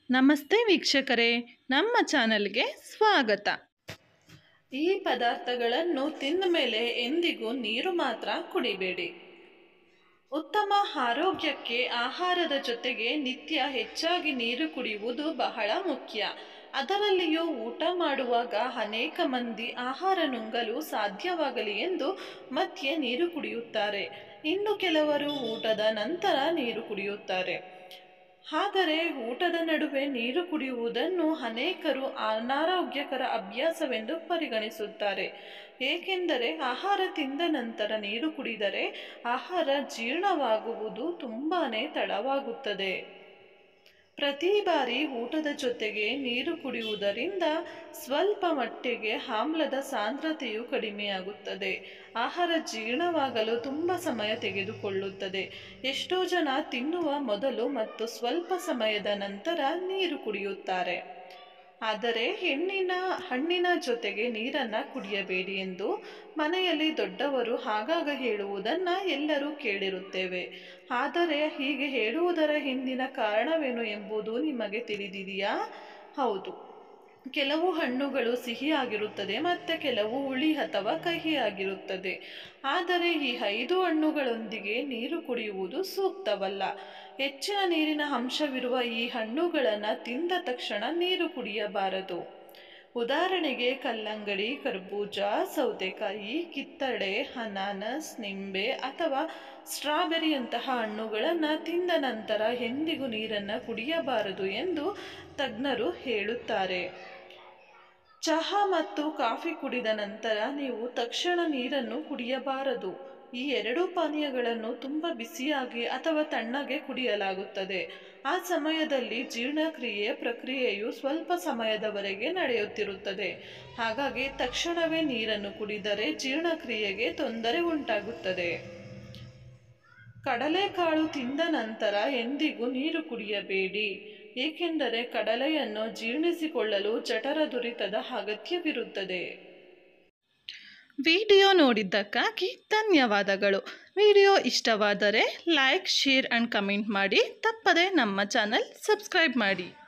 ನಮಸ್ತೆ ವೀಕ್ಷಕರೇ ನಮ್ಮ ಚಾನಲ್ಗೆ ಸ್ವಾಗತ ಈ ಪದಾರ್ಥಗಳನ್ನು ತಿಂದ ಮೇಲೆ ಎಂದಿಗೂ ನೀರು ಮಾತ್ರ ಕುಡಿಬೇಡಿ ಉತ್ತಮ ಆರೋಗ್ಯಕ್ಕೆ ಆಹಾರದ ಜೊತೆಗೆ ನಿತ್ಯ ಹೆಚ್ಚಾಗಿ ನೀರು ಕುಡಿಯುವುದು ಬಹಳ ಮುಖ್ಯ ಅದರಲ್ಲಿಯೂ ಊಟ ಮಾಡುವಾಗ ಅನೇಕ ಮಂದಿ ಆಹಾರ ನುಂಗಲು ಸಾಧ್ಯವಾಗಲಿ ಎಂದು ಮಧ್ಯೆ ನೀರು ಕುಡಿಯುತ್ತಾರೆ ಇನ್ನು ಕೆಲವರು ಊಟದ ನಂತರ ನೀರು ಕುಡಿಯುತ್ತಾರೆ ಆದರೆ ಊಟದ ನಡುವೆ ನೀರು ಕುಡಿಯುವುದನ್ನು ಅನೇಕರು ಅನಾರೋಗ್ಯಕರ ಅಭ್ಯಾಸವೆಂದು ಪರಿಗಣಿಸುತ್ತಾರೆ ಏಕೆಂದರೆ ಆಹಾರ ತಿಂದ ನಂತರ ನೀರು ಕುಡಿದರೆ ಆಹಾರ ಜೀರ್ಣವಾಗುವುದು ತುಂಬಾನೇ ತಡವಾಗುತ್ತದೆ ಪ್ರತಿ ಬಾರಿ ಊಟದ ಜೊತೆಗೆ ನೀರು ಕುಡಿಯುವುದರಿಂದ ಸ್ವಲ್ಪ ಮಟ್ಟಿಗೆ ಆಮ್ಲದ ಸಾಂದ್ರತೆಯು ಕಡಿಮೆಯಾಗುತ್ತದೆ ಆಹಾರ ಜೀರ್ಣವಾಗಲು ತುಂಬ ಸಮಯ ತೆಗೆದುಕೊಳ್ಳುತ್ತದೆ ಎಷ್ಟೋ ಜನ ತಿನ್ನುವ ಮೊದಲು ಮತ್ತು ಸ್ವಲ್ಪ ಸಮಯದ ನಂತರ ನೀರು ಕುಡಿಯುತ್ತಾರೆ ಆದರೆ ಹೆಣ್ಣಿನ ಹಣ್ಣಿನ ಜೊತೆಗೆ ನೀರನ್ನು ಕುಡಿಯಬೇಡಿ ಎಂದು ಮನೆಯಲ್ಲಿ ದೊಡ್ಡವರು ಆಗಾಗ ಹೇಳುವುದನ್ನು ಎಲ್ಲರೂ ಕೇಳಿರುತ್ತೇವೆ ಆದರೆ ಹೀಗೆ ಹೇಳುವುದರ ಹಿಂದಿನ ಕಾರಣವೇನು ಎಂಬುದು ನಿಮಗೆ ತಿಳಿದಿದೆಯಾ ಹೌದು ಕೆಲವು ಹಣ್ಣುಗಳು ಸಿಹಿಯಾಗಿರುತ್ತದೆ ಮತ್ತು ಕೆಲವು ಹುಳಿ ಅಥವಾ ಕಹಿಯಾಗಿರುತ್ತದೆ ಆದರೆ ಈ ಐದು ಹಣ್ಣುಗಳೊಂದಿಗೆ ನೀರು ಕುಡಿಯುವುದು ಸೂಕ್ತವಲ್ಲ ಹೆಚ್ಚಿನ ನೀರಿನ ಅಂಶವಿರುವ ಈ ಹಣ್ಣುಗಳನ್ನು ತಿಂದ ತಕ್ಷಣ ನೀರು ಕುಡಿಯಬಾರದು ಉದಾಹರಣೆಗೆ ಕಲ್ಲಂಗಡಿ ಕರ್ಬೂಜ ಸೌತೆಕಾಯಿ ಕಿತ್ತಳೆ ಅನಾನಸ್ ನಿಂಬೆ ಅಥವಾ ಸ್ಟ್ರಾಬೆರಿಯಂತಹ ಹಣ್ಣುಗಳನ್ನು ತಿಂದ ನಂತರ ಎಂದಿಗೂ ನೀರನ್ನು ಕುಡಿಯಬಾರದು ಎಂದು ತಜ್ಞರು ಹೇಳುತ್ತಾರೆ ಚಹಾ ಮತ್ತು ಕಾಫಿ ಕುಡಿದ ನಂತರ ನೀವು ತಕ್ಷಣ ನೀರನ್ನು ಕುಡಿಯಬಾರದು ಈ ಎರಡೂ ಪಾನೀಯಗಳನ್ನು ತುಂಬ ಬಿಸಿಯಾಗಿ ಅಥವಾ ತಣ್ಣಗೆ ಕುಡಿಯಲಾಗುತ್ತದೆ ಆ ಸಮಯದಲ್ಲಿ ಜೀರ್ಣಕ್ರಿಯೆ ಪ್ರಕ್ರಿಯೆಯು ಸ್ವಲ್ಪ ಸಮಯದವರೆಗೆ ನಡೆಯುತ್ತಿರುತ್ತದೆ ಹಾಗಾಗಿ ತಕ್ಷಣವೇ ನೀರನ್ನು ಕುಡಿದರೆ ಜೀರ್ಣಕ್ರಿಯೆಗೆ ತೊಂದರೆ ಉಂಟಾಗುತ್ತದೆ ಕಡಲೆಕಾಳು ತಿಂದ ನಂತರ ಎಂದಿಗೂ ನೀರು ಕುಡಿಯಬೇಡಿ ಏಕೆಂದರೆ ಕಡಲೆಯನ್ನು ಜೀರ್ಣಿಸಿಕೊಳ್ಳಲು ಜಠರದುರಿತದ ಅಗತ್ಯವಿರುತ್ತದೆ ವಿಡಿಯೋ ನೋಡಿದ್ದಕ್ಕಾಗಿ ಧನ್ಯವಾದಗಳು ವಿಡಿಯೋ ಇಷ್ಟವಾದರೆ ಲೈಕ್ ಶೇರ್ ಆ್ಯಂಡ್ ಕಮೆಂಟ್ ಮಾಡಿ ತಪ್ಪದೆ ನಮ್ಮ ಚಾನಲ್ ಸಬ್ಸ್ಕ್ರೈಬ್ ಮಾಡಿ